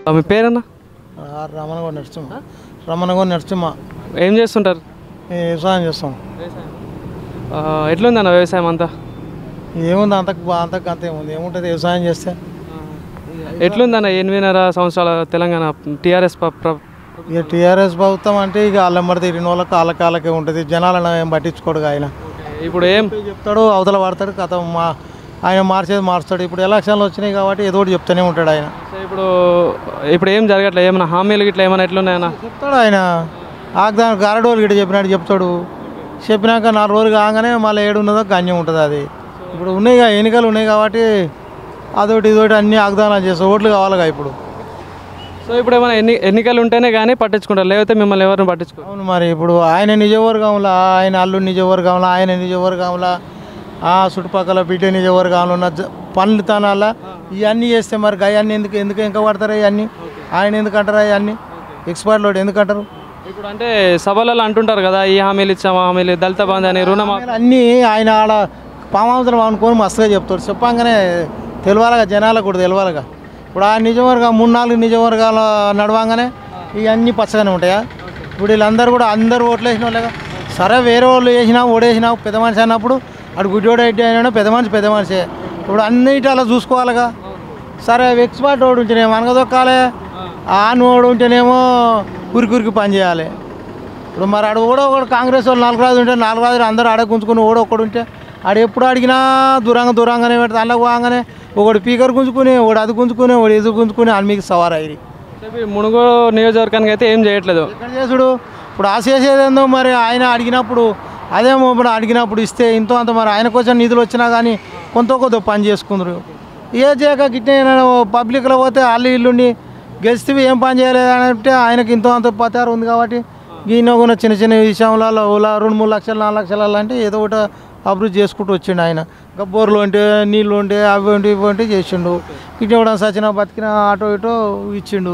మీ పేరన్నా రమణగౌడ నరసింహ రమణగౌడ నరసింహ ఏం చేస్తుంటారు మేము వ్యవసాయం చేస్తాం ఆ, ఎట్లుందన్న వ్యవసాయం అంతా ఏముంది అంతకు బా- అంతకు అంత ఏముంది ఏముంటుంది వ్యవసాయం చేస్తే ఎట్లుందన్న ఎనిమిదిన్నర సంవత్సరాల తెలంగాణ టీఆర్ఎస్ ఇక టీఆర్ఎస్ ప్రభుత్వం అంటే ఇక వాళ్ళెంబడి తిరిగిన వాళ్ళకి వాళ్ళ కాళ్ళకే ఉంటుంది జనాలను ఏం పట్టించుకోడు ఆయన ఇప్పుడు ఏం చెప్తాడు అవతల పడతాడు కథ మా ఆయన మార్చేది మార్చాడు ఇప్పుడు ఎలక్షన్లు వచ్చినాయి కాబట్టి ఏదో ఒకటి చెప్తూనే ఉంటాడు ఆయన సో ఇప్పుడు ఇప్పుడు ఏం జరగట్లేదు ఏమైనా హామీలు గిట్లా ఏమైనా ఎట్లున్నాయన్న చెప్తాడు ఆయన ఆగ్దాని గారడోలు గిట్ట చెప్పినాడు చెప్తాడు చెప్పినాక నాలుగు రోజులు కాగానే మళ్ళీ ఏడు ఉన్నదో గణ్యం ఉంటుంది అది ఇప్పుడు ఉన్నాయి కదా, ఎన్నికలు ఉన్నాయి కాబట్టి అదొకటి ఇదొకటి అన్ని వాగ్దానాలు చేస్తాడు ఓట్లు కావాలిగా ఇప్పుడు సో ఇప్పుడు ఏమైనా ఎన్ని ఎన్నికలు ఉంటేనే కానీ పట్టించుకుంటారు లేకపోతే మిమ్మల్ని ఎవరిని పట్టించుకోరు అవును మరి ఇప్పుడు ఆయన నిజవర్గంలో ఆయన అల్లు నిజవర్గంలో ఆయన నిజవర్గంలో ఆ చుట్టుపక్కల బిడ్డ నిజవర్గంలో ఉన్న జ- పనులు తనాల ఇవన్నీ చేస్తే మరి అవన్నీ ఎందుకు ఎందుకు ఇంకా పడతారు ఇవన్నీ ఆయన ఎందుకు అంటారు అవన్నీ ఎక్స్పర్ట్ లోడ్ ఎందుకు అంటారు ఇప్పుడు అంటే సభలలో అంటుంటారు కదా ఈ హామీలు ఇచ్చాము హామీలు దళిత బంధు అని రుణమా అన్నీ ఆయన ఆడ పామాంసరం అనుకొని మస్తుగా చెప్తాడు చెప్పంగానే తెలియాలిగా జనాలకు కూడా తెలియాలిగా ఇప్పుడు ఆ నిజవర్గం మూడు నాలుగు నిజవర్గాలు నడవంగానే ఇవన్నీ పచ్చగానే ఉంటాయా ఇప్పుడు వీళ్ళందరూ కూడా అందరూ ఓట్లు వేసిన వాళ్ళేగా సరే వేరే వాళ్ళు వేసినా ఓడేసినా పెద్ద మనిషి అన్నప్పుడు అటు గుడ్డోడు అయితే అయినా పెద్ద మనిషి పెద్ద మనిషే ఇప్పుడు అన్నిటి అలా చూసుకోవాలిగా సరే ఎక్స్పర్ట్ వాడు ఉంటేనేమో అనగదొక్కాలి ఆన్ వాడు ఉంటేనేమో కురికి కురికి పని చేయాలి ఇప్పుడు మరి ఆడ కూడా ఒకడు కాంగ్రెస్ వాళ్ళు నాలుగు రాజులు ఉంటే నాలుగు రాజులు అందరూ ఆడ గుంజుకుని ఓడ ఒకడు ఉంటే ఆడ ఎప్పుడు అడిగినా దూరంగా దూరంగానే పెడితే అందులో పోగానే ఒకడు పీకర్ గుంజుకుని ఒకడు అది గుంజుకుని ఒకడు ఎదురు గుంజుకుని అని మీకు సవారు అయ్యి చెప్పి మునుగోడు నియోజకవర్గానికి అయితే ఏం చేయట్లేదు ఎక్కడ చేసుడు ఇప్పుడు ఆ చేసేదేందో మరి ఆయన అడిగినప్పుడు అదేమో ఇప్పుడు అడిగినప్పుడు ఇస్తే ఇంతో అంత మరి ఆయన కోసం నిధులు వచ్చినా కానీ కొంత కొద్ది పని చేసుకుందరు ఏ చేయక గిట్టే పబ్లిక్లో పోతే వాళ్ళు ఇల్లుండి గెలిస్తే ఏం పని చేయలేదు అని అంటే ఆయనకి ఇంతో అంత పతారు ఉంది కాబట్టి ఈయన కూడా చిన్న చిన్న విషయంలో ఓలా రెండు మూడు లక్షలు నాలుగు లక్షలు అంటే ఏదో ఒకటి అభివృద్ధి చేసుకుంటూ వచ్చిండు ఆయన ఇంకా బోర్లు ఉంటే నీళ్ళు ఉంటే అవి ఉంటే ఇవి ఉంటే చేసిండు ఇటు ఇవ్వడం సచిన బతికిన ఆటో ఇటో ఇచ్చిండు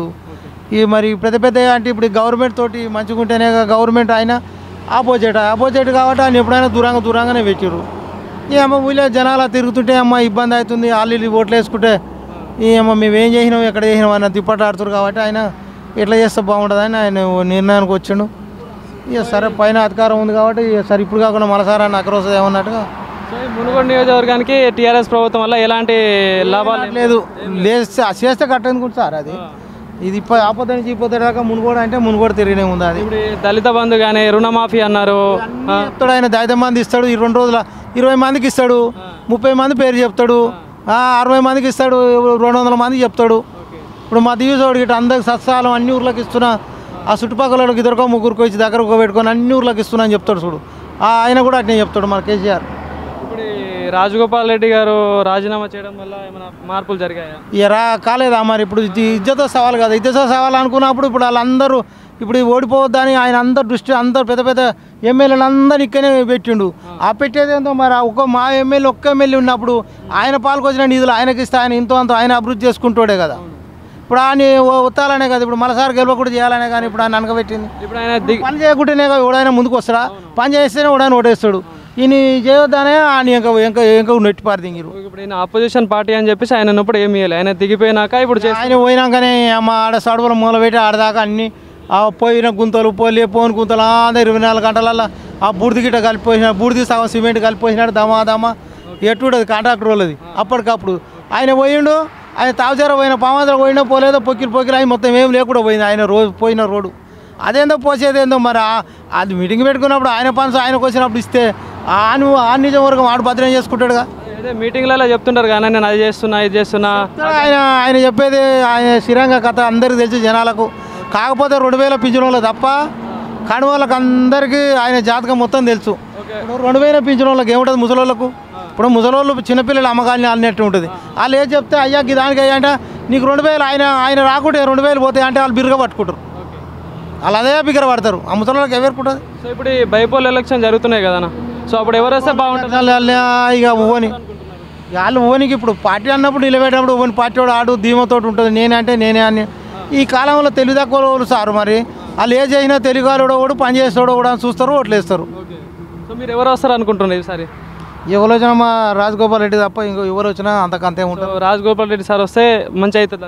ఈ మరి పెద్ద పెద్ద అంటే ఇప్పుడు గవర్నమెంట్ తోటి మంచిగా ఉంటేనే గవర్నమెంట్ ఆయన ఆపోజిట్ ఆపోజిట్ కాబట్టి ఆయన ఎప్పుడైనా దూరంగా దూరంగానే పెట్టారు ఈ అమ్మ ఊళ్ళో జనాలు తిరుగుతుంటే అమ్మ ఇబ్బంది అవుతుంది వాళ్ళు వీళ్ళు ఓట్లు వేసుకుంటే ఈ అమ్మ మేము ఏం చేసినాం ఎక్కడ చేసినాం అన్న తిప్పటాడుతారు కాబట్టి ఆయన ఎట్లా చేస్తే బాగుంటుందని ఆయన ఓ నిర్ణయానికి వచ్చిండు ఇక సరే పైన అధికారం ఉంది కాబట్టి ఇక సరే ఇప్పుడు కాకుండా మరోసారి ఆయన అక్కడ వస్తుంది ఏమన్నట్టుగా సో ఈ మునుగోడు నియోజకవర్గానికి టీఆర్ఎస్ ప్రభుత్వం వల్ల ఎలాంటి లాభాలు ఏం- లేదు లేస్తే చేస్తే కట్టేందుకు సార్ అది ఇది ఇప్పుడు ఆపద నుంచి ఇప్పుడు దాకా మునుగోడు అంటే మునుగోడు తిరిగినే ఉంది అది ఇప్పుడు ఈ దళిత బంధు కానీ రుణమాఫీ అన్నారు అన్నీ చెప్తాడు ఆయన దళిత మంది ఇస్తాడు ఈ రెండు రోజుల ఇరవై మందికి ఇస్తాడు ముప్పై మంది పేరు చెప్తాడు ఆ, అరవై మందికి ఇస్తాడు రెండు వందల మందికి చెప్తాడు ఇప్పుడు మా దివ్యచోడు గిట్ట అందరికి సత్సాలం అన్ని ఊర్లకు ఇస్తున్నా ఆ చుట్టుపక్కల వాళ్ళకి ఇద్దరికో ముగ్గురికి వచ్చి దగ్గరకు పెట్టుకొని అన్ని ఊర్లకు ఇస్తున్నా అని చెప్తాడు చూడు ఆ, ఆయన కూడా అట్నే చెప్తాడు మన కేసీఆర్ ఇప్పుడు ఈ రాజగోపాల్ రెడ్డి గారు రాజీనామా చేయడం వల్ల ఏమైనా మార్పులు జరిగాయా ఇక రా కాలేదా మరి ఇప్పుడు ఇది ఇజ్జతో సవాల్ కదా ఇజ్జతో సవాల్ అనుకున్నప్పుడు ఇప్పుడు వాళ్ళందరూ ఇప్పుడు ఇది ఓడిపోవద్దని ఆయన అందరు దృష్టి అందరు పెద్ద పెద్ద ఎమ్మెల్యేలు అందరు ఇక్కడనే పెట్టిండు ఆ పెట్టేది ఏందో మరి ఆ ఒక్క మా ఎమ్మెల్యే ఒక్క ఎమ్మెల్యే ఉన్నప్పుడు ఆయన పాల్కొచ్చిన నిధులు ఆయనకి ఇస్తే ఆయన ఇంతో అంత ఆయన అభివృద్ధి చేసుకుంటాడే కదా ఇప్పుడు ఆయన ఉత్తాలనే కదా ఇప్పుడు మరోసారి గెలవకుండా చేయాలనే కానీ ఇప్పుడు ఆయన అనకబెట్టింది ఇప్పుడు ఆయన దిగ్ పని చేయకుంటేనే కదా ఎవడైనా ముందుకు వస్తాడా పని చేస్తేనే ఎవడైనా ఓటేస్తాడు ఈయన చేయొద్దనే ఆయన ఇంకా ఇంకా ఇంకా నెట్టి పారదింగిరు ఇప్పుడు ఈయన ఆపోజిషన్ పార్టీ అని చెప్పేసి ఆయన ఉన్నప్పుడు ఏమి ఇవ్వాలి ఆయన దిగిపోయినాక ఇప్పుడు చేసి ఆయన పోయినాకనే అమ్మ ఆడ సడుపులు మూల పెట్టి ఆడదాకా అన్ని ఆ పోయిన గుంతలు పోలే పోని గుంతలు అందరూ ఇరవై నాలుగు గంటలల్లో ఆ బూడిది గిట్ట కలిపిపోసిన బూడిది సగం సిమెంట్ కలిపిపోసినాడు దమా దమా ఎట్టుడది కాంట్రాక్టర్ వాళ్ళది అప్పటికప్పుడు ఆయన పోయిండు ఆయన తావచార పోయిన పామాదర పోయినా పోలేదో పొక్కిలు పొక్కిలు ఆయన మొత్తం ఏం లేకుండా పోయింది ఆయన రోజు పోయిన రోడ్డు అదేందో పోసేదేందో మరి ఆ- అది మీటింగ్ పెట్టుకున్నప్పుడు ఆయన పనులు ఆయనకు వచ్చినప్పుడు ఇస్తే ఆను ఆ నిజం వరకు వాడు భద్రం చేసుకుంటాడుగా అదే మీటింగ్లలో చెప్తుంటారు కానీ నేను అది చేస్తున్నా ఇది చేస్తున్నా ఆయన ఆయన చెప్పేది ఆయన స్థిరంగా కథ అందరికి తెలుసు జనాలకు కాకపోతే రెండు వేల పింఛన్ తప్ప కాని వాళ్ళకి అందరికీ ఆయన జాతకం మొత్తం తెలుసు ఇప్పుడు రెండు వేల పింఛన్ వాళ్ళకి ఏముంటుంది ముసలోళ్ళకు ఇప్పుడు ముసలోళ్ళు చిన్నపిల్లలు అమ్మకాలని అన్నట్టు ఉంటుంది వాళ్ళు ఏం చెప్తే అయ్యా ఈ దానికి అయ్యా అంటే నీకు రెండు వేలు ఆయన ఆయన రాకుంటే రెండు వేలు పోతాయి అంటే వాళ్ళు బిరుగా పట్టుకుంటారు వాళ్ళు అదే బిగ్గర పడతారు ఆ ముసలోళ్ళకి ఎవరుకుంటుంది సో ఇప్పుడు ఈ బైపోల్ ఎలక్షన్ జరుగుతున్నాయి కదనా సో అప్పుడు ఎవరు వస్తే బాగుంటుంది ఇక ఓని వాళ్ళు ఓనికి ఇప్పుడు పార్టీ అన్నప్పుడు నిలబెట్టినప్పుడు ఓని పార్టీ వాడు ఆడు ధీమతో ఉంటుంది నేనే అంటే నేనే అని ఈ కాలంలో తెలివి తక్కువ వాళ్ళు సారు మరి వాళ్ళు ఏ చేసినా తెలుగు వాళ్ళు కూడా పని చేస్తాడో కూడా అని చూస్తారు ఓట్లు వేస్తారు సో మీరు ఎవరు వస్తారు అనుకుంటున్నారు ఈసారి ఎవరు వచ్చినా మా రాజగోపాల్ రెడ్డి తప్ప ఇంకో ఎవరు వచ్చినా అంతకంతే సో ఉంటుంది రాజగోపాల్ రెడ్డి సార్ వస్తే మంచి అవుతుంది అంతా మీకు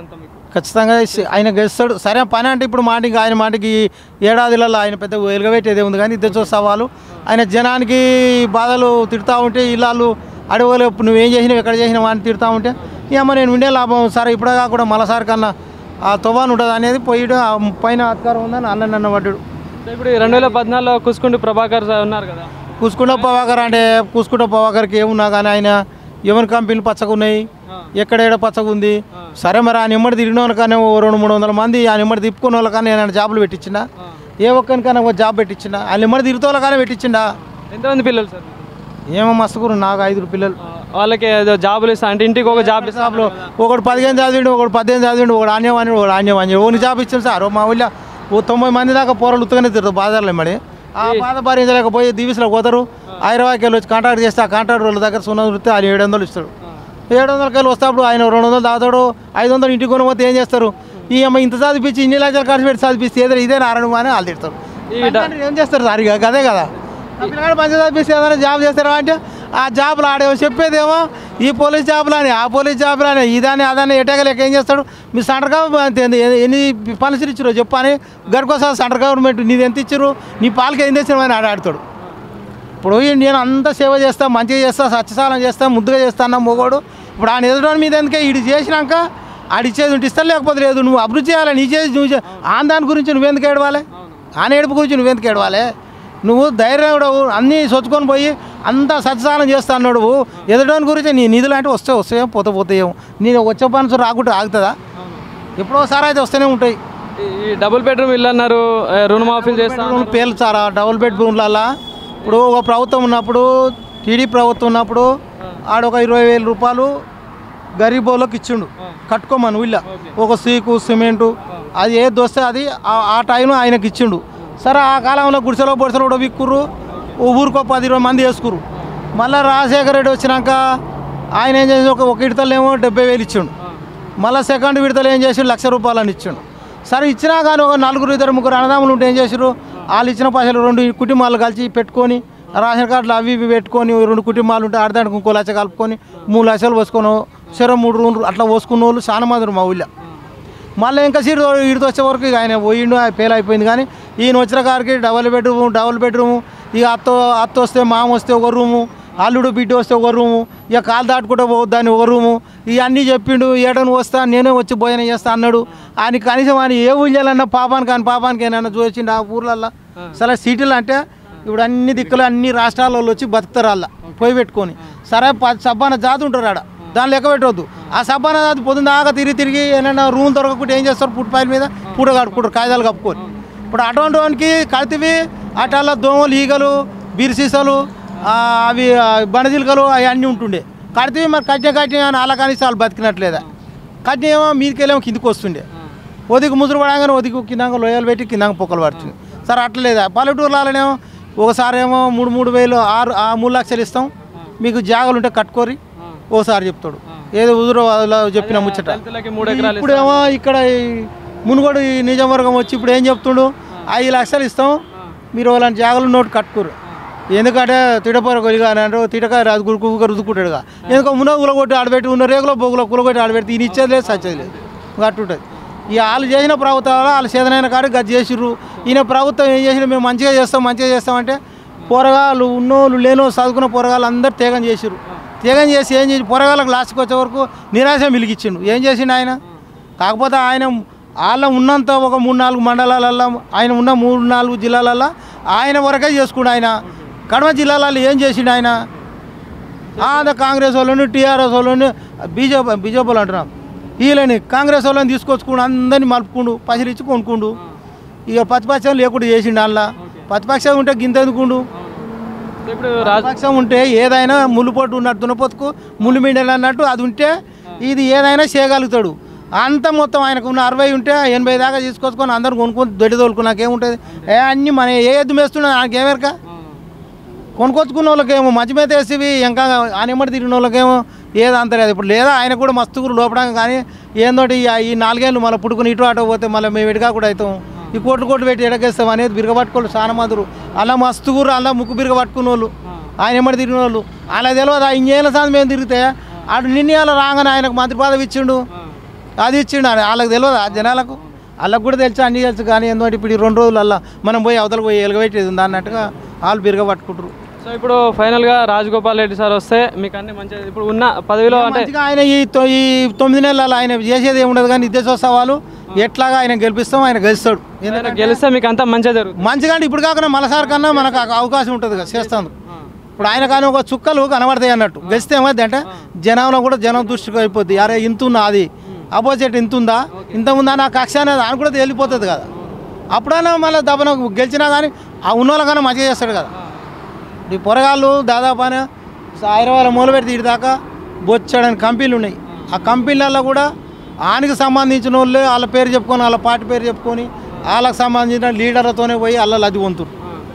ఖచ్చితంగా సి- ఆయన గెలుస్తాడు సరే పని అంటే ఇప్పుడు మాటికి ఆయన మాటికి ఏడాదిలలో ఆయన పెద్ద వెలుగబెట్టేదే ఉంది కానీ ఇద్దరు సవాలు ఆయన జనానికి బాధలు తిడతా ఉంటే ఇల్లాలు అడవులు నువ్వేం చేసినావు ఎక్కడ చేసినావు అని తిడతా ఉంటే ఏమో నేను ఉండే లాభం సరే ఇప్పుడే కాకుండా మళ్ళీసారి కన్నా ఆ తువాన్ ఉంటుంది అనేది పోయి ఆ పైన అధికారం ఉందని అన్న నన్న పడ్డాడు అంటే ఇప్పుడు రెండు వేల పద్నాలుగులో కుసుకుంటూ ప్రభాకర్ సార్ ఉన్నారు కదా కూసుకుంట పవాకర్ అంటే కూసుకుంట పవాకర్కి ఏమున్నా కానీ ఆయన ఎవరి కంపెనీలు పచ్చగా ఉన్నాయి ఎక్కడెక్కడ పచ్చగా ఉంది సరే మరి ఆ నిమ్మడి తిరిగిన వాళ్ళకనే ఓ రెండు మూడు వందల మంది ఆ నిమ్మడి తిప్పుకున్న వాళ్ళకన్నా నేను జాబులు పెట్టించిన ఏ ఒక్కరికైనా ఒక జాబ్ పెట్టించిన ఆ నిమ్మడి తిరుగుతూ వాళ్ళకనే పెట్టించిండా ఎంతమంది పిల్లలు సార్ మీకు? ఏమో మస్తుకురు నాకు ఐదుగురు పిల్లలు ఆ, వాళ్ళకి ఏదో జాబులు ఇస్తా అంటే ఇంటికి ఒక జాబ్ ఇస్తా జాబ్లో ఒకడు పదిహేను చదివిండు ఒకడు పద్దెనిమిది చదివిండు ఒకడు ఆన్యం అని ఒకడు ఆన్యం అని ఓని జాబ్ ఇచ్చాను సార్ మా ఊళ్ళో ఓ తొంభై మంది దాకా పోరలు ఉత్తగానే తిరుగుతారు బాధలే మరి ఆ బాధ భరించలేకపోయి దివిసులో పోతారు హైదరాబాద్కి వెళ్ళి వచ్చి కాంట్రాక్ట్ చేస్తే ఆ కాంట్రాక్ట్ వాళ్ళ దగ్గర సున్నా వృత్తి ఆయన ఏడు వందలు ఇస్తాడు ఏడు వందలకి వెళ్ళి వస్తాడు ఆయన రెండు వందలు దాతాడు ఐదు వందలు ఇంటికి కొనకపోతే ఏం చేస్తారు ఈ అమ్మ ఇంత చదివించి ఇన్ని లక్షలు ఖర్చు పెట్టి చదివిస్తే ఏదో ఇదే నారాయణ అని వాళ్ళు తిడతారు ఈ డ- అంటే ఏం చేస్తారు సార్ ఇక అదే కదా ఆ పిల్లగాడు మంచిగా చదివిస్తే ఏదైనా జాబ్ చేస్తారా అంటే ఆ జాబ్లు ఆడేమో చెప్పేదేమో ఈ పోలీస్ జాబ్లు అని ఆ పోలీస్ జాబ్లు అని ఇదాని అదని ఎటగలేక ఏం చేస్తాడు మీ సెంటర్ గవర్నమెంట్ ఎన్ని- ఎన్ని పాలసీలు ఇచ్చారో చెప్పు అని గడికోసారి సెంటర్ గవర్నమెంట్ నీది ఎంత ఇచ్చారు నీ పాలకి ఏం తెచ్చినావు అని ఆడాడుతాడు ఇప్పుడు ఈ నేను అంత సేవ చేస్తా మంచిగా చేస్తా సత్యసాలం చేస్తా ముద్దుగా చేస్తా అన్న మొగోడు ఇప్పుడు ఆయన ఎదుటి మీద ఎందుకే ఇటు చేసినాక ఆడిచ్చేది ఉంటే ఇస్తా లేకపోతే లేదు నువ్వు అభివృద్ధి చేయాలి నీ చేసి నువ్వు చే- ఆన్ దాని గురించి నువ్వెందుకు ఏడవాలి ఆన ఏడుపు గురించి నువ్వెందుకు ఏడవాలి నువ్వు ధైర్యం అన్నీ సొచ్చుకొని పోయి అంతా సత్యసాలం చేస్తా అన్నాడు ఎదుటోని గురించి నీ నిధులు అంటే వస్తే వస్తాయో పోతే పోతాయేమో నేను వచ్చే పని రాకుంటే ఆగుతుందా ఎప్పుడోసారి అయితే వస్తూనే ఉంటాయి ఈ- ఈ డబుల్ బెడ్రూమ్ ఇల్లు అన్నారు ఏ, రుణమాఫీలు చేస్తా బెడ్రూమ్లు పేల్చారా డబుల్ బెడ్రూమ్లలా ఇప్పుడు ఒక ప్రభుత్వం ఉన్నప్పుడు టీడీ ప్రభుత్వం ఉన్నప్పుడు ఆడొక ఇరవై వేల రూపాయలు గరీబ్ వాళ్ళకి ఇచ్చిండు కట్టుకోమని వీళ్ళ ఒక సీకు సిమెంటు అది ఏది వస్తే అది ఆ- ఆ టైంలో ఆయనకి ఇచ్చిండు సరే ఆ కాలంలో గుడిసెలో బొడిసెలో కూడా విక్కురు ఓ ఊరికో పది ఇరవై మంది వేసుకురు మళ్ళీ రాజశేఖర రెడ్డి వచ్చినాక ఆయన ఏం చేసి ఒక ఒక ఇడతలేమో డెబ్బై వేలు ఇచ్చిండు మళ్ళీ సెకండ్ విడతలు ఏం చేసి లక్ష రూపాయలు అని ఇచ్చిండు సరే ఇచ్చినా కానీ ఒక నలుగురు ఇద్దరు ముగ్గురు అన్నదమ్ములు ఉంటే ఏం చేసారు వాళ్ళు ఇచ్చిన పైసలు రెండు కుటుంబాలు కలిసి పెట్టుకొని రేషన్ కార్డులు అవి ఇవి పెట్టుకొని రెండు కుటుంబాలు ఉంటే ఆడదానికి ఇంకో లక్ష కలుపుకొని మూడు లక్షలు పోసుకొని సరే మూడు రూమ్లు అట్లా పోసుకున్న వాళ్ళు చాలా మంది ఉన్నారు మా ఊళ్ళో మళ్ళీ ఇంకా సీటు ఇడితో వచ్చే వరకు ఇక ఆయన పోయిండు ఆయన ఫెయిల్ అయిపోయింది కానీ ఈయన వచ్చిన కారికి డబల్ బెడ్రూమ్ డబల్ బెడ్రూమ్ ఇక అత్త అత్త వస్తే మామ వస్తే ఒక రూము అల్లుడు బిడ్డ వస్తే ఒక రూము ఇక కాలు దాటుకుంటూ పోవద్దని ఒక రూము ఇవన్నీ చెప్పిండు ఏడని వస్తా నేనే వచ్చి భోజనం చేస్తా అన్నాడు ఆయన కనీసం ఆయన ఏ ఊళ్ళన్నా పాపానికి కానీ పాపానికి ఏమన్నా చూసిండు ఆ ఊర్లల్లో సరే సిటీలు అంటే ఇప్పుడు అన్ని దిక్కులు అన్ని రాష్ట్రాల వాళ్ళు వచ్చి బతుకుతారు వాళ్ళ పోయి పెట్టుకొని సరే ప- సబ్బాన జాతి ఉంటారు ఆడ దాన్ని లెక్క పెట్టవద్దు ఆ సబ్బాన జాతి పొద్దున్న దాకా తిరిగి తిరిగి ఏమైనా రూమ్ దొరకకుంటే ఏం చేస్తారు పుట్టిపాయల మీద పూట కట్టుకుంటారు కాగితాలు కప్పుకొని ఇప్పుడు అటువంటి వానికి కల్తీవి అటాల దోమలు ఈగలు బీరిసీసాలు ఆ, అవి ఆ, బణజిలకలు అవి అన్నీ ఉంటుండే కడితేవి మరి కట్టిన కట్టిన అని అలా కనీసం వాళ్ళు బతికినట్లేదా కట్టిన ఏమో మీదకి వెళ్ళేమో కిందికి వస్తుండే ఒదికి ముసురు పడంగానే ఒదికి కింద లోయలు పెట్టి కింద పొక్కలు పడుతుంది సరే అట్లేదా పల్లెటూరులోనేమో ఒకసారి ఏమో మూడు మూడు వేలు ఆరు ఆ మూడు లక్షలు ఇస్తాం మీకు జాగాలు ఉంటే కట్టుకోరి ఓసారి చెప్తాడు ఏదో ఉదురు చెప్పిన ముచ్చట దళితులకి మూడు ఎకరాలు ఇప్పుడేమో ఇక్కడ ఈ మునుగోడు ఈ నిజవర్గం వచ్చి ఇప్పుడు ఏం చెప్తుండు ఐదు లక్షలు ఇస్తాం మీరు వాళ్ళని జాగాలు నోటు కట్టుకోరు ఎందుకంటే తిడపర కొలిగా అని అంటారు తిటకాయ రాదు గురుకు రుదుకుంటాడుగా ఎందుకో మున కులగొట్టి ఆడబెట్టి ఉన్న రేగులో బొగులో కులగొట్టి ఆడబెట్టి ఈయన ఇచ్చేది లేదు సచ్చేది లేదు అట్టుంటుంది ఈ వాళ్ళు చేసిన ప్రభుత్వాలు వాళ్ళు చేతనైన కాడికి గది చేసిర్రు ఈయన ప్రభుత్వం ఏం చేసిన మేము మంచిగా చేస్తాం మంచిగా చేస్తామంటే పోరగాళ్ళు ఉన్నోళ్ళు లేనో చదువుకున్న పోరగాళ్ళు అందరు తేగం చేసిర్రు తేగం చేసి ఏం చేసి పోరగాళ్ళకి లాస్ట్కి వచ్చే వరకు నిరాశ మిలిగిచ్చిండు ఏం చేసిండు ఆయన కాకపోతే ఆయన వాళ్ళ ఉన్నంత ఒక మూడు నాలుగు మండలాలల్లో ఆయన ఉన్న మూడు నాలుగు జిల్లాలల్లో ఆయన వరకే చేసుకుండు ఆయన కడమ జిల్లాలలో ఏం చేసిండు ఆయన ఆంధ్ర కాంగ్రెస్ వాళ్ళని టీఆర్ఎస్ వాళ్ళని బీజేపీ బీజేపీ వాళ్ళు అంటున్నాం వీళ్ళని కాంగ్రెస్ వాళ్ళని తీసుకొచ్చుకుండు అందరినీ మలుపుకుండు పైసలు ఇచ్చి కొనుక్కుండు ఇక ప్రతిపక్షం లేకుండా చేసిండు అందులో ప్రతిపక్షం ఉంటే గింత ఎందుకుండు ఇప్పుడు రాజ ప్రతిపక్షం ఉంటే ఏదైనా ముళ్ళుపోటు ఉన్నట్టు దున్నపోతుకు ముళ్ళు మిండలు అన్నట్టు అది ఉంటే ఇది ఏదైనా చేయగలుగుతాడు అంత మొత్తం ఆయనకు ఉన్న అరవై ఉంటే ఎనభై దాకా తీసుకొచ్చుకొని అందరు కొనుక్కొని దొడ్డి తోలుకున్నాక ఏముంటుంది ఏ అన్ని మన ఏ ఎద్దు మేస్తున్నా నాకేమెరక కొనుక్కొచ్చుకున్న వాళ్ళకేమో మంచి మీద వేసివి ఇంకా ఆనెమ్మడి తిరిగిన వాళ్ళకేమో ఏదో అంత లేదు ఇప్పుడు లేదా ఆయన కూడా మస్తుగురు లోపడం కానీ ఏందోటి ఈ- ఈ నాలుగేళ్ళు మళ్ళీ పుట్టుకుని ఇటు అటు పోతే మళ్ళీ మేము ఎడగా కూడా అవుతాం ఈ కోట్లు కోట్లు పెట్టి ఎడగేస్తాం అనేది బిరగబట్టుకోళ్ళు చాలా మందురు అలా మస్తుగురు అలా ముక్కు బిరగబట్టుకున్న వాళ్ళు ఆయన ఎమ్మడి తిరిగిన వాళ్ళు అలా తెలియదు ఆ ఇంకేళ్ళ సార్ మేము తిరిగితే ఆడు నిన్న అలా రాగానే ఆయనకు మంత్రి పదవి ఇచ్చిండు అది ఇచ్చిండు ఆయన వాళ్ళకి తెలియదు ఆ జనాలకు వాళ్ళకి కూడా తెలుసు అన్నీ తెలుసు కానీ ఎందుకంటే ఇప్పుడు ఈ రెండు రోజులల్లా మనం పోయి అవతలకు పోయి ఎలగబెట్టేది ఉంది అన్నట్టుగా వాళ్ళు బిరగ పట్టుకుంటారు సో ఇప్పుడు ఫైనల్గా రాజగోపాల్ రెడ్డి సార్ వస్తే మీకు అన్ని మంచిగా ఇప్పుడు ఉన్న పదవిలో అంటే మంచిగా ఆయన ఈ తొ- ఈ తొమ్మిది నెలలు ఆయన చేసేది ఏముండదు కానీ నిత్యసోత్సవాలు ఎట్లాగా ఆయన గెలిపిస్తాం ఆయన గెలుస్తాడు ఆయన గెలిస్తే మీకు అంతా మంచిగా జరుగుతుంది మంచిగా అంటే ఇప్పుడు కాకుండా మలసారి కన్నా మనకు ఆ అవకాశం ఉంటుంది కదా చేస్తాను ఇప్పుడు ఆయన కానీ ఒక చుక్కలు కనబడతాయి అన్నట్టు గెలిస్తే ఏమైంది అంటే జనంలో కూడా జనం దృష్టికి అయిపోద్ది అరే ఇంత ఉందా అది అపోజిట్ ఇంత ఉందా ఇంత ఉందా నా కక్ష అనేది ఆయన కూడా వెళ్ళిపోతుంది కదా అప్పుడైనా మళ్ళీ దబ్బన గెలిచినా కానీ ఆ ఉన్న వాళ్ళకన్నా మంచిగా చేస్తాడు కదా ఈ పొరగాళ్ళు దాదాపు ఆయన హైదరాబాద్ మూల పెడితే ఇటు దాకా బొచ్చడని కంపెనీలు ఉన్నాయి ఆ కంపెనీలలో కూడా ఆయనకి సంబంధించిన వాళ్ళు వాళ్ళ పేరు చెప్పుకొని వాళ్ళ పార్టీ పేరు చెప్పుకొని వాళ్ళకి సంబంధించిన లీడర్లతోనే పోయి వాళ్ళ లది వంతురు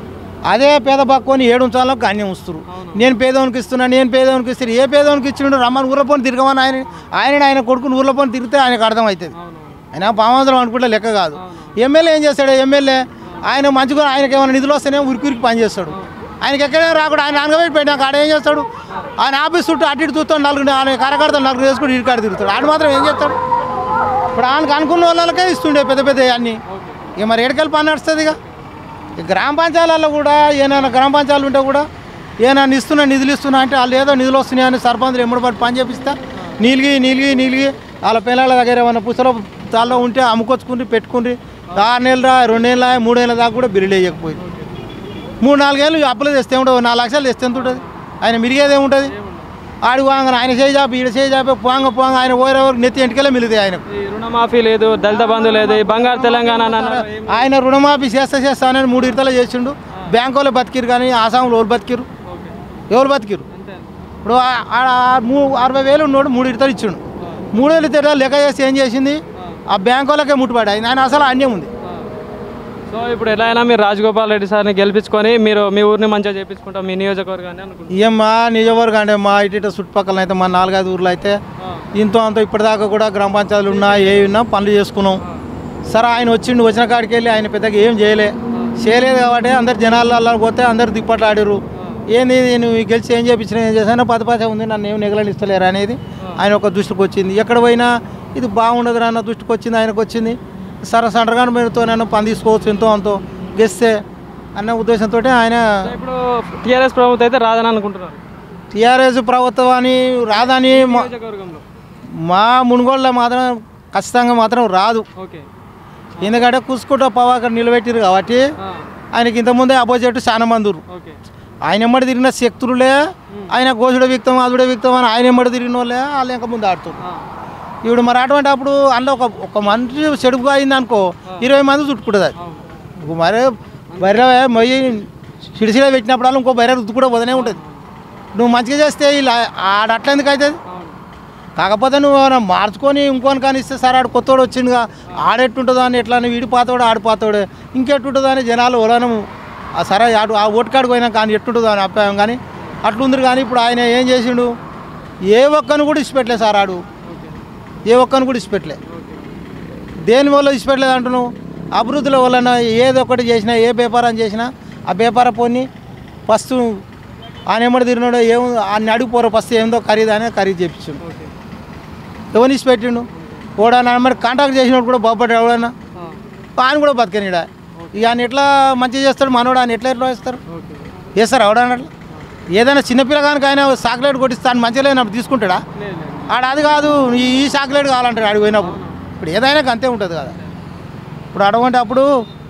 అదే పేద పక్కొని ఏడు ఉంచాలో గణ్యం వస్తురు నేను పేదవానికి ఇస్తున్నా నేను పేదవానికి ఇస్తాను ఏ పేదవానికి ఇచ్చిండు రమ్మని ఊర్లపోని తిరగమని ఆయన ఆయన ఆయన కొడుకుని ఊర్లపోని తిరిగితే ఆయనకు అర్థమవుతుంది ఆయన పామాంతరం అనుకుంటే లెక్క కాదు ఎమ్మెల్యే ఏం చేస్తాడు ఎమ్మెల్యే ఆయన మంచిగా ఆయనకి ఏమైనా నిధులు వస్తేనే ఉరికి ఉరికి పని చేస్తాడు ఆయనకి ఎక్కడైనా రాకుండా ఆయన అనగబెట్టి పెట్టినాక ఆడ ఏం చేస్తాడు ఆయన ఆఫీస్ చుట్టూ అటు ఇటు చూస్తాడు నలుగురు ఆయన కార్యకర్తలు నలుగురు వేసుకుని ఇటు కాడ తిరుగుతాడు ఆడు మాత్రం ఏం చేస్తాడు ఇప్పుడు ఆయనకు అనుకున్న వాళ్ళకే ఇస్తుండే పెద్ద పెద్ద అన్నీ ఇక మరి ఎడకెళ్ళి పని నడుస్తుంది ఇక ఈ గ్రామ పంచాయతీలలో కూడా ఏమైనా గ్రామ పంచాయతీలు ఉంటే కూడా ఏమైనా ఇస్తున్నా నిధులు ఇస్తున్నా అంటే వాళ్ళు ఏదో నిధులు వస్తున్నాయని సర్పంచులు ఎమ్మడి పట్టి పని చేపిస్తా నీలిగి నీలిగి నీలిగి వాళ్ళ పిల్లల దగ్గర ఏమైనా పుసలో తాల్లో ఉంటే అమ్ముకొచ్చుకుని పెట్టుకుని ఆరు నెలలు రా రెండు నెలల మూడేళ్ళ దాకా కూడా బిల్లు వేయకపోయింది మూడు నాలుగేళ్ళు అప్పులు తెస్తే ఉంటుంది నాలుగు లక్షలు తెస్తే ఎంత ఉంటుంది ఆయన మిరిగేది ఏముంటుంది ఆడు వాంగ ఆయన చేయి చాపి ఈడ చేయి చాపి పోంగ పోంగ ఆయన ఓరే నెత్తి ఎంటికెళ్ళే మిలుతాయి ఆయనకు ఈ రుణమాఫీ లేదు దళిత బంధు లేదు ఈ బంగారు తెలంగాణ అని అన్నారు. ఏం- ఆయన రుణమాఫీ చేస్తా చేస్తానని మూడు ఇడతలు చేసిండు బ్యాంకు వాళ్ళు బతికిరు కానీ ఆసాంలో ఎవరు బతికిరు ఓకే. ఎవరు బతికిరు అంతే. ఇప్పుడు ఆ- ఆ- ఆ మూ అరవై వేలు ఉన్నోడు మూడు ఇడతలు ఇచ్చిండు మూడు వేలు ఇద్దరు లెక్క చేసి ఏం చేసింది ఆ బ్యాంకు వాళ్ళకే ముట్టుపడి ఆయన అసలు అన్యం ఉంది ఆ. సో ఇప్పుడు ఎలా అయినా మీరు రాజగోపాల్ రెడ్డి సార్ని గెలిపించుకొని మీరు మీ ఊరిని మంచిగా చేపించుకుంటాం మీ నియోజకవర్గాన్ని అనుకుంటున్నాను ఏం మా నిజవర్గం అంటే మా ఇటు ఇటు చుట్టుపక్కల అయితే మా నాలుగైదు ఊర్లు అయితే ఇంతో అంత ఇప్పటిదాకా కూడా గ్రామ పంచాయతీలు ఉన్నా ఏ ఉన్నా పనులు చేసుకున్నాం సరే ఆయన వచ్చిండు వచ్చిన కాడికి వెళ్ళి ఆయన పెద్దగా ఏం చేయలే చేయలేదు కాబట్టి అందరు జనాలలో పోతే అందరు దిప్పట్లు ఆడిరు ఏంది నేను గెలిచి ఏం చేపించిన ఏం చేశాను పది పైసా ఉంది నన్ను ఏం నిగలనిస్తలేరు అనేది ఆయన ఒక దృష్టికి వచ్చింది ఎక్కడ పోయినా ఇది బాగుండదు అన్న దృష్టికి వచ్చింది ఆయనకు వచ్చింది సరే సండ్రగాని పేరుతో నన్ను పని తీసుకోవచ్చు ఎంతో అంతో గెస్తే అన్న ఉద్దేశంతో ఆయన సో ఇప్పుడు టీఆర్ఎస్ ప్రభుత్వం అయితే రాదని అనుకుంటున్నారు టీఆర్ఎస్ ప్రభుత్వాన్ని రాదని మా- నియోజకవర్గంలో మా మునుగోళ్ళ మాత్రం ఖచ్చితంగా మాత్రం రాదు ఓకే ఎందుకంటే కుసుకుంటూ పవాకర్ నిలబెట్టిరు కాబట్టి ఆ. ఆయనకి ఇంతకుముందే అపోజిట్ చాలా మంది ఉర్రు. ఓకే ఆయన ఎమ్మడి తిరిగిన శక్తులే ఆయన గోసుడ వ్యక్తం అదుడే వ్యక్తం అని ఆయన ఎమ్మడి తిరిగిన వాళ్ళే వాళ్ళు ఇంకా ముందు ఆడుతారు ఆ. ఇప్పుడు మరి అటువంటి అప్పుడు అందులో ఒక ఒక మనిషి చెడుపుగా అయింది అనుకో ఇరవై మంది చుట్టుకుంటుంది అది అవును ఇంకో మరి బర్రె మొయ్యి సిడిసిడ పెట్టినప్పుడు ఇంకో బర్రె రుద్దు కూడా వదనే ఉంటుంది నువ్వు మంచిగా చేస్తే ఇలా ఆడ అట్లా ఎందుకు అవుతుంది అవును కాకపోతే నువ్వు ఏమైనా మార్చుకొని ఇంకోని కానీ ఇస్తే సరే ఆడు కొత్తోడు వచ్చిందిగా ఆడెట్టుంటుందో అని ఎట్లా వీడి పాతోడు ఆడిపోతాడు ఇంకెట్టుంటుందో అని జనాలు ఓడనము ఆ సరే ఆడు ఆ ఓటుకాడికి పోయినా కానీ ఎట్టుంటుందో అని అభిప్రాయం కానీ అట్లుంది కానీ ఇప్పుడు ఆయన ఏం చేసిండు ఏ ఒక్కను కూడా ఇచ్చిపెట్టలే సార్ ఆడు ఓకే ఏ ఒక్కను కూడా ఇచ్చిపెట్టలే ఓకే దేని వల్ల ఇచ్చిపెట్టలేదు అంటున్నావు అభివృద్ధుల వలన ఏది ఒకటి చేసినా ఏ వ్యాపారం చేసినా ఆ వ్యాపార పోని ఫస్ట్ ఆయన ఎమ్మడి తిరిగినాడో ఏం ఆయన అడిగిపోరు ఫస్ట్ ఏందో ఖరీదు అనే ఖరీదు చేయించు ఓకే ఎవరిని ఇచ్చి పెట్టిండు ఓడన్నా మరి కాంటాక్ట్ చేసినప్పుడు కూడా బాగుపడ్డాడు ఎవడన్నా ఆ. ఆయన కూడా బతకనిడ ఇక ఆయన ఎట్లా మంచిగా చేస్తాడు మనోడు ఆయన ఎట్లా ఎట్లా చేస్తారు ఓకే చేస్తారు ఎవడన్నా అట్లా ఏదైనా చిన్నపిల్లగానికి ఆయన చాక్లెట్ కొట్టిస్తాను మంచిగా లేనప్పుడు తీసుకుంటాడా లేదు లేదు ఆడ అది కాదు ఈ ఈ చాక్లెట్ కావాలంటాడు ఆడికి పోయినప్పుడు ఇప్పుడు ఏదైనా అంతే ఉంటుంది కదా ఇప్పుడు అటువంటి అప్పుడు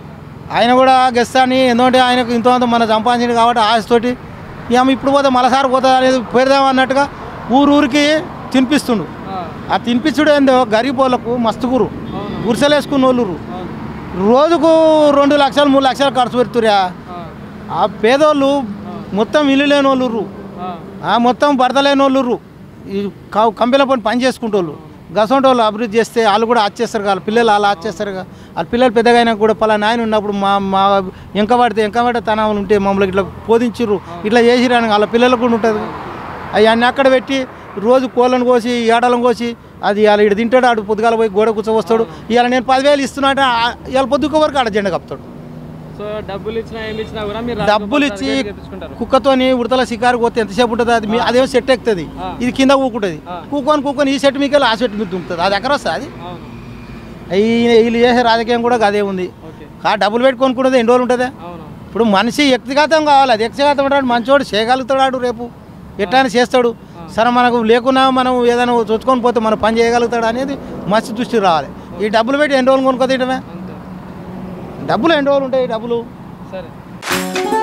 ఆయన కూడా గెస్తాని ఎందుకంటే ఆయనకు ఇంతో అంత మన సంపాదించింది కాబట్టి ఆశతోటి ఏమో ఇప్పుడు పోతే మలసారి పోతుంది అనేది పెడదాం అన్నట్టుగా ఊరు ఊరికి తినిపిస్తుండు ఆ. ఆ తినిపించుడు ఏందో గరీబ్ వాళ్ళకు మస్తు గురు అవును గురిసెలు వేసుకున్న వాళ్ళు అవును రోజుకు రెండు లక్షలు మూడు లక్షలు ఖర్చు పెడుతురా ఆ. ఆ పేదోళ్ళు మొత్తం ఇల్లు లేని వాళ్ళు ఆ. ఆ మొత్తం భర్త లేని వాళ్ళు ఈ క- కంపెనీల పని పని చేసుకుంటోళ్ళు గసంటి వాళ్ళు అభివృద్ధి చేస్తే వాళ్ళు కూడా వచ్చేస్తారు కదా పిల్లలు అలా వచ్చేస్తారు కదా వాళ్ళ పిల్లలు పెద్దగా అయినా కూడా పలానా ఆయన ఉన్నప్పుడు మా మా ఎంకబడితే ఎంకబడితే తనాలు ఉంటే మమ్మల్ని ఇట్లా పోదించిర్రు ఇట్లా చేసిరని వాళ్ళ పిల్లలకు కూడా ఉంటుంది అవన్నీ అక్కడ పెట్టి రోజు కోళ్ళను కోసి ఏడలను కోసి అది ఇవాళ ఇటు తింటాడు ఆడు పొద్దుగాల పోయి గోడ కూర్చోవస్తాడు ఇవాళ నేను పదివేలు ఇస్తున్నా అంటే ఆ- ఇవాళ పొద్దుక వరకు ఆడ జెండా కప్తాడు సో డబ్బులు ఇచ్చినా ఏమి ఇచ్చినా కూడా మీరు డబ్బులు రాజగోపాల్ ఇచ్చి సార్ గారికి గెలిపించుకుంటారు కుక్కతోని ఉడతల షికారు పోతే ఎంతసేపు ఉంటుంది అది మీ- అదేమో సెట్ ఎక్కుతుంది ఆ. ఇది కింద కూకుంటుంది ఆ. కూకొని కూకొని ఈ సెట్ మీకు ఆ సెట్ మీద దుంకుతుంది అది ఎక్కడ వస్తుంది అది అవును ఈ- వీళ్ళు చేసే రాజకీయం కూడా అదే ఉంది ఓకే కా డబ్బులు పెట్టుకొనుకున్నది ఎన్ని రోజులు ఉంటుందా అవును ఇప్పుడు మనిషి వ్యక్తిగతం కావాలి అది వ్యక్తిగతం ఉంటాడు మంచోడు చేయగలుగుతాడు రేపు ఎట్లా చేస్తాడు సరే మనకు లేకున్నా మనం ఏదైనా చొచ్చుకొని పోతే మనం పని చేయగలుగుతాడు అనేది మస్తు దృష్టి రావాలి ఈ డబ్బులు పెట్టి ఎన్ని రోజులు కొనుక్కో తింటమే అంతే డబ్బులు ఎన్ని రోజులు ఉంటాయి ఈ డబ్బులు సరే